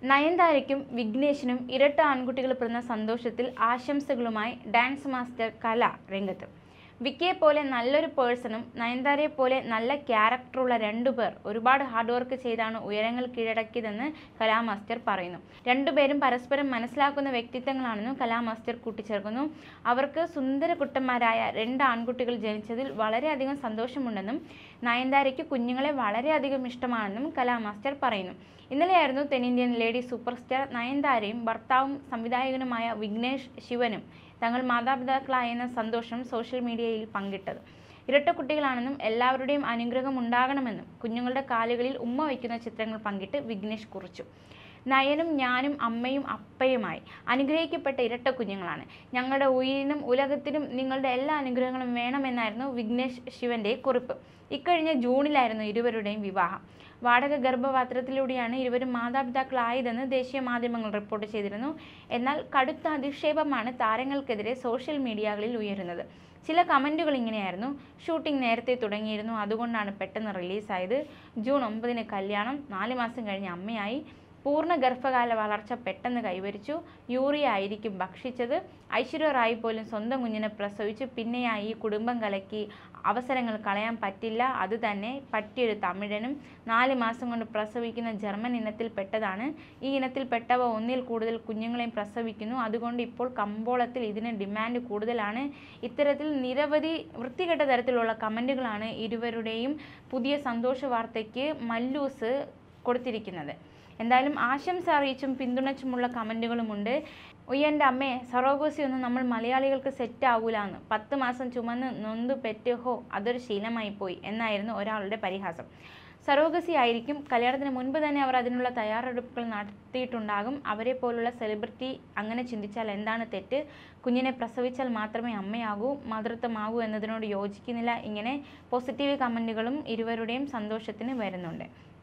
നയൻതാരയ്ക്കും വിഘ്നേഷിനും ഇരട്ട ആൺകുട്ടികൾ പിറന്ന സന്തോഷത്തിൽ ആശംസകളുമായി ഡാൻസ് മാസ്റ്റർ കല രംഗത്ത് വിക്കിയെ പോലെ നല്ലൊരു പേഴ്സണും നയൻതാരയെ പോലെ നല്ല ക്യാരക്ടറുള്ള രണ്ടുപേർ ഒരുപാട് ഹാർഡ് വർക്ക് ചെയ്താണ് ഉയരങ്ങൾ കീഴടക്കിയതെന്ന് കലാമാസ്റ്റർ പറയുന്നു രണ്ടുപേരും പരസ്പരം മനസ്സിലാക്കുന്ന വ്യക്തിത്വങ്ങളാണെന്നും കലാമാസ്റ്റർ കൂട്ടിച്ചേർക്കുന്നു അവർക്ക് സുന്ദര കുട്ടന്മാരായ രണ്ട് ആൺകുട്ടികൾ ജനിച്ചതിൽ വളരെയധികം സന്തോഷമുണ്ടെന്നും നയൻതാരയ്ക്ക് കുഞ്ഞുങ്ങളെ വളരെയധികം ഇഷ്ടമാണെന്നും കലാമാസ്റ്റർ പറയുന്നു ഇന്നലെയായിരുന്നു തെന്നിന്ത്യൻ ലേഡി സൂപ്പർ സ്റ്റാർ നയൻതാരയും ഭർത്താവും സംവിധായകനുമായ വിഘ്നേഷ് ശിവനും തങ്ങൾ മാതാപിതാക്കളായെന്ന സന്തോഷം സോഷ്യൽ മീഡിയയിൽ പങ്കിട്ടത് ഇരട്ട കുട്ടികളാണെന്നും എല്ലാവരുടെയും അനുഗ്രഹം ഉണ്ടാകണമെന്നും കുഞ്ഞുങ്ങളുടെ കാലുകളിൽ ഉമ്മ വയ്ക്കുന്ന ചിത്രങ്ങൾ പങ്കിട്ട് വിഘ്നേഷ് കുറിച്ചു നയനും ഞാനും അമ്മയും അപ്പയുമായി അനുഗ്രഹിക്കപ്പെട്ട ഇരട്ട കുഞ്ഞുങ്ങളാണ് ഞങ്ങളുടെ ഉയിരിനും ഉലകത്തിനും നിങ്ങളുടെ എല്ലാ അനുഗ്രഹങ്ങളും വേണമെന്നായിരുന്നു വിഘ്നേഷ് ശിവന്റെ കുറിപ്പ് ഇക്കഴിഞ്ഞ ജൂണിലായിരുന്നു ഇരുവരുടെയും വിവാഹം വാടക ഗർഭപാത്രത്തിലൂടെയാണ് ഇരുവരും മാതാപിതാക്കളായതെന്ന് ദേശീയ മാധ്യമങ്ങൾ റിപ്പോർട്ട് ചെയ്തിരുന്നു എന്നാൽ കടുത്ത അധിക്ഷേപമാണ് താരങ്ങൾക്കെതിരെ സോഷ്യൽ മീഡിയകളിൽ ഉയരുന്നത് ചില കമൻറ്റുകൾ ഇങ്ങനെയായിരുന്നു ഷൂട്ടിംഗ് നേരത്തെ തുടങ്ങിയിരുന്നു അതുകൊണ്ടാണ് പെട്ടെന്ന് റിലീസായത് ജൂൺ ഒമ്പതിന് കല്യാണം നാല് മാസം കഴിഞ്ഞ് അമ്മയായി പൂർണ്ണ ഗർഭകാല വളർച്ച പെട്ടെന്ന് കൈവരിച്ചു യൂറിയ ആയിരിക്കും ഭക്ഷിച്ചത് ഐശ്വര്യ റായ് പോലും സ്വന്തം കുഞ്ഞിനെ പ്രസവിച്ചു പിന്നെയായി ഈ കുടുംബം കലക്കി അവസരങ്ങൾ കളയാൻ പറ്റില്ല അത് തന്നെ പറ്റിയൊരു തമിഴനും നാല് മാസം കൊണ്ട് പ്രസവിക്കുന്ന ജർമ്മൻ ഇനത്തിൽപ്പെട്ടതാണ് ഈ ഇനത്തിൽപ്പെട്ടവ ഒന്നിൽ കൂടുതൽ കുഞ്ഞുങ്ങളെയും പ്രസവിക്കുന്നു അതുകൊണ്ട് ഇപ്പോൾ കമ്പോളത്തിൽ ഇതിന് ഡിമാൻഡ് കൂടുതലാണ് ഇത്തരത്തിൽ നിരവധി വൃത്തികെട്ട തരത്തിലുള്ള കമൻറ്റുകളാണ് ഇരുവരുടെയും പുതിയ സന്തോഷ വാർത്തയ്ക്ക് മല്ലൂസ് കൊടുത്തിരിക്കുന്നത് എന്തായാലും ആശംസ അറിയിച്ചും പിന്തുണച്ചുമുള്ള കമൻറ്റുകളുമുണ്ട് ഉയ്യൻ്റെ അമ്മേ സറോഗോസി ഒന്നും നമ്മൾ മലയാളികൾക്ക് സെറ്റ് ആകൂലെന്ന് പത്ത് മാസം ചുമന്ന് നൊന്തു പെറ്റ് ഹോ അതൊരു ശീലമായി പോയി എന്നായിരുന്നു ഒരാളുടെ പരിഹാസം സറോഗസി ആയിരിക്കും കല്യാണത്തിന് മുൻപ് തന്നെ അവർ അതിനുള്ള തയ്യാറെടുപ്പുകൾ നടത്തിയിട്ടുണ്ടാകും അവരെ പോലുള്ള സെലിബ്രിറ്റി അങ്ങനെ ചിന്തിച്ചാൽ എന്താണ് തെറ്റ് കുഞ്ഞിനെ പ്രസവിച്ചാൽ മാത്രമേ അമ്മയാകൂ മാതൃത്വമാകൂ എന്നതിനോട് യോജിക്കുന്നില്ല ഇങ്ങനെ പോസിറ്റീവ് കമൻറ്റുകളും ഇരുവരുടെയും സന്തോഷത്തിന് വരുന്നുണ്ട്